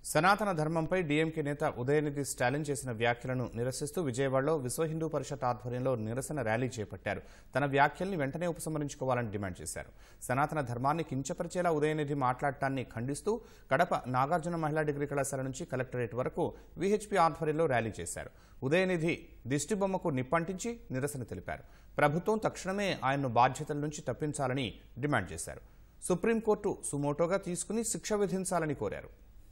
సనాతన ధర్మంపై డీఎంకే నేత ఉదయనిధి స్టాలిన్ చేసిన వ్యాఖ్యలను నిరసిస్తూ విజయవాడలో విశ్వ హిందూ పరిషత్ ఆధ్వర్యంలో నిరసన ర్యాలీ చేపట్టారు తన వ్యాఖ్యల్ని వెంటనే ఉపసంహరించుకోవాలని డిమాండ్ చేశారు సనాతన ధర్మాన్ని కించపరిచేలా ఉదయనిధి మాట్లాడటాన్ని ఖండిస్తూ కడప నాగార్జున మహిళా డిగ్రీ కళాశాల నుంచి కలెక్టరేట్ వరకు విహెచ్పి ఆధ్వర్యంలో ర్యాలీ చేశారు ఉదయనిధి దిష్టిబొమ్మకు నిప్పంటించి నిరసన తెలిపారు ప్రభుత్వం తక్షణమే ఆయన్ను బాధ్యతల నుంచి తప్పించాలని డిమాండ్ చేశారు సుప్రీంకోర్టు సుమోటోగా తీసుకుని శిక్ష విధించాలని కోరారు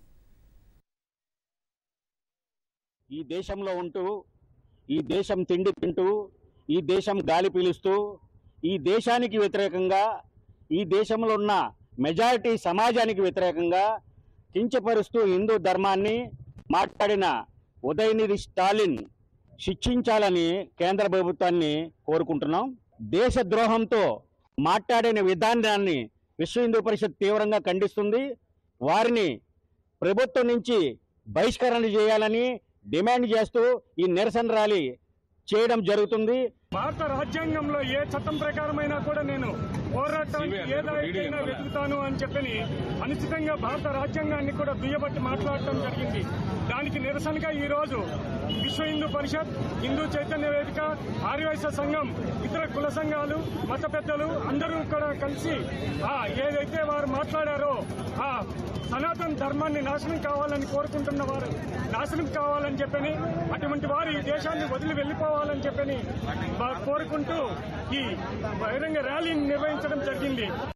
ఈ దేశంలో ఉంటూ ఈ దేశం తిండి తింటూ ఈ దేశం గాలి పీలుస్తూ ఈ దేశానికి వ్యతిరేకంగా ఈ దేశంలో ఉన్న మెజారిటీ సమాజానికి వ్యతిరేకంగా కించపరుస్తూ హిందూ ధర్మాన్ని మాట్లాడిన ఉదయనిధి స్టాలిన్ శిక్షించాలని కేంద్ర ప్రభుత్వాన్ని కోరుకుంటున్నాం దేశ ద్రోహంతో మాట్లాడిన విధానాన్ని విశ్వ హిందూ పరిషత్ తీవ్రంగా ఖండిస్తుంది వారిని ప్రభుత్వం నుంచి బహిష్కరణ చేయాలని డిమాండ్ చేస్తూ ఈ నిరసన ర్యాలీ చేయడం జరుగుతుంది భారత రాజ్యాంగంలో ఏ చట్టం ప్రకారమైనా కూడా నేను పోరాటానికి ఏదైనా వెతుకుతాను అని చెప్పని అనుచితంగా భారత రాజ్యాంగాన్ని కూడా దుయ్యబట్టి మాట్లాడటం జరిగింది దానికి నిరసనగా ఈ రోజు విశ్వ హిందూ పరిషత్ హిందూ చైతన్య వేదిక ఆర్యవైశ్య సంఘం ఇతర కుల సంఘాలు మత పెద్దలు అందరూ కూడా కలిసి ఆ ఏదైతే వారు మాట్లాడారో ఆ సనాతన ధర్మాన్ని నాశనం కావాలని కోరుకుంటున్న వారు నాశనం కావాలని చెప్పని అటువంటి వారు ఈ దేశాన్ని వదిలి వెళ్లిపోవాలని చెప్పని వా- కోరుకుంటూ ఈ బహిరంగ ర్యాలీని నిర్వహించడం జరిగింది